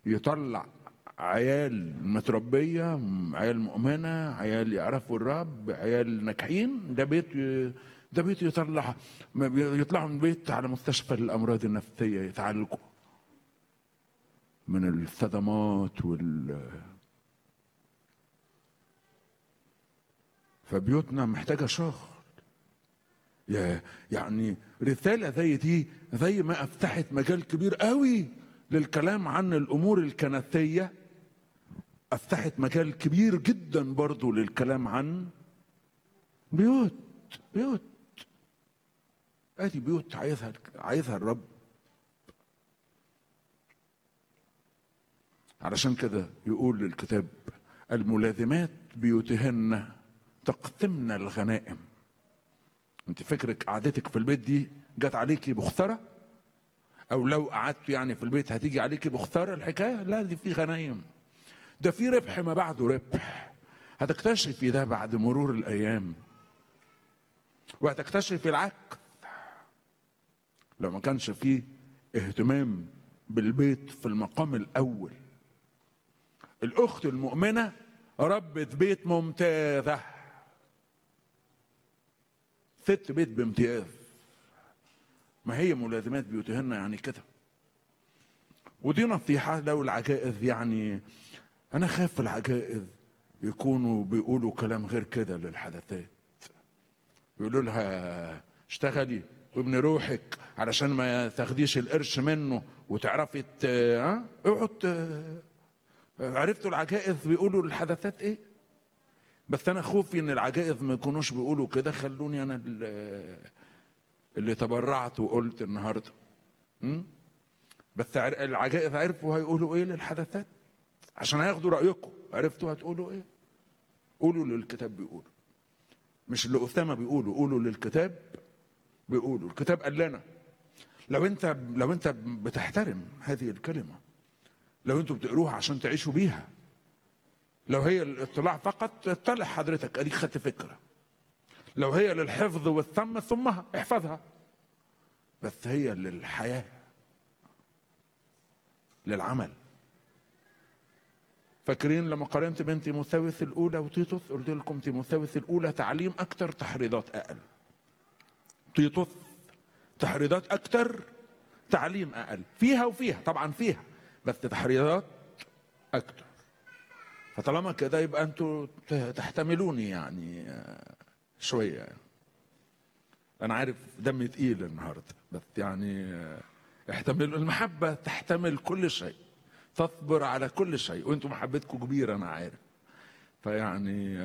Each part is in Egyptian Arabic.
يطلع عيال متربية عيال مؤمنة عيال يعرفوا الرب عيال ناجحين ده بيت ده بيت يطلع يطلعوا من بيت على مستشفى الأمراض النفسية يتعالجوا من الصدمات وال فبيوتنا محتاجة شغل يعني رسالة زي دي زي ما أفتحت مجال كبير قوي للكلام عن الأمور الكنسية أفتحت مجال كبير جدا برضو للكلام عن بيوت بيوت ادي بيوت عايزها عايزها الرب علشان كده يقول للكتاب الملازمات بيوتهن تقسمن الغنائم انت فكرك قعدتك في البيت دي جت عليكي بخسره او لو قعدت يعني في البيت هتيجي عليكي بخساره الحكايه لا دي في غنايم ده في ربح ما بعده ربح هتكتشفي ده بعد مرور الايام وهتكتشفي العكس لو ما كانش فيه اهتمام بالبيت في المقام الاول الاخت المؤمنه ربت بيت ممتازه ست بيت بامتياز ما هي ملازمات بيوتهن يعني كده ودي نصيحة لو العجائز يعني أنا خاف العجائز يكونوا بيقولوا كلام غير كده للحدثات يقولوا لها اشتغلي وابني روحك علشان ما تاخديش القرش منه وتعرفي ها اقعد عرفتوا العجائز بيقولوا للحدثات ايه بس انا خوفي ان العجائز ما يكونوش بيقولوا كده خلوني انا اللي تبرعت وقلت النهارده م? بس العجائز عرفوا هيقولوا ايه للحدثات عشان هياخدوا رايكم عرفتوا هتقولوا ايه قولوا للكتاب بيقولوا مش اللي اسامه بيقولوا قولوا للكتاب بيقولوا الكتاب قال لنا لو انت لو انت بتحترم هذه الكلمه لو انتوا بتقروها عشان تعيشوا بيها لو هي الاطلاع فقط اطلع حضرتك اديك خدت فكره لو هي للحفظ والثم ثمها احفظها بس هي للحياه للعمل فاكرين لما قارنت بين تيموثاوس الاولى وتيتوس قلت لكم تيموثاوس الاولى تعليم اكتر تحريضات اقل تيتوس تحريضات اكتر تعليم اقل فيها وفيها طبعا فيها بس تحريضات اكتر فطالما كده يبقى انتوا تحتملوني يعني شويه يعني. انا عارف دمي تقيل النهارده بس يعني احتملوا المحبه تحتمل كل شيء تصبر على كل شيء وانتم محبتكم كبيره انا عارف فيعني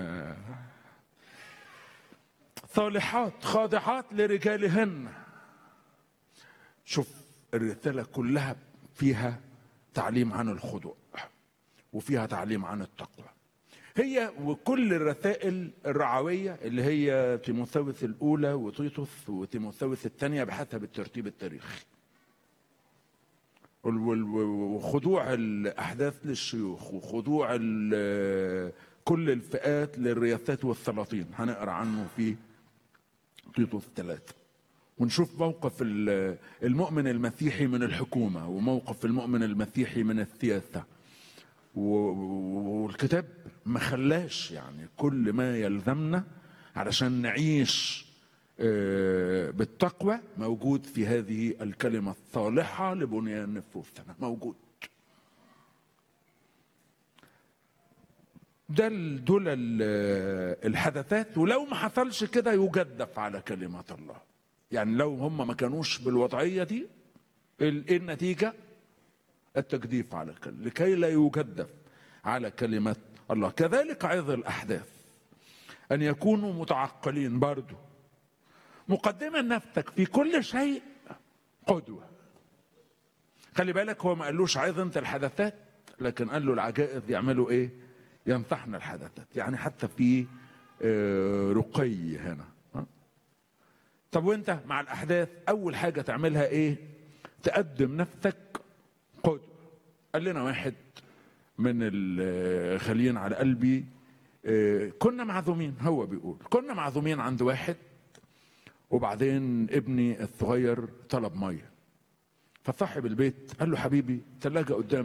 صالحات خاضعات لرجالهن شوف الرساله كلها فيها تعليم عن الخضوع وفيها تعليم عن التقوى هي وكل الرسائل الرعوية اللي هي تيموثاوس الأولى وتيتوس وتيموثاوس الثانية بحسب الترتيب التاريخي وخضوع الأحداث للشيوخ وخضوع كل الفئات للرياسات والسلاطين هنقرأ عنه في تيتوس ثلاثة ونشوف موقف المؤمن المسيحي من الحكومة وموقف المؤمن المسيحي من السياسة والكتاب ما خلاش يعني كل ما يلزمنا علشان نعيش بالتقوى موجود في هذه الكلمة الصالحة لبنيان نفوسنا موجود ده دول الحدثات ولو ما حصلش كده يجدف على كلمة الله يعني لو هم ما كانوش بالوضعية دي ايه النتيجة التجديف على الكلمة لكي لا يجدف على كلمة الله كذلك عظ الأحداث أن يكونوا متعقلين برضو مقدما نفسك في كل شيء قدوة خلي بالك هو ما قالوش عظ انت الحدثات لكن قال له العجائز يعملوا ايه ينصحنا الحدثات يعني حتى في رقي هنا طب وانت مع الاحداث اول حاجه تعملها ايه تقدم نفسك قدوه قال لنا واحد من الخليين على قلبي كنا معزومين هو بيقول كنا معزومين عند واحد وبعدين ابني الصغير طلب ميه فصاحب البيت قال له حبيبي ثلاجه قدام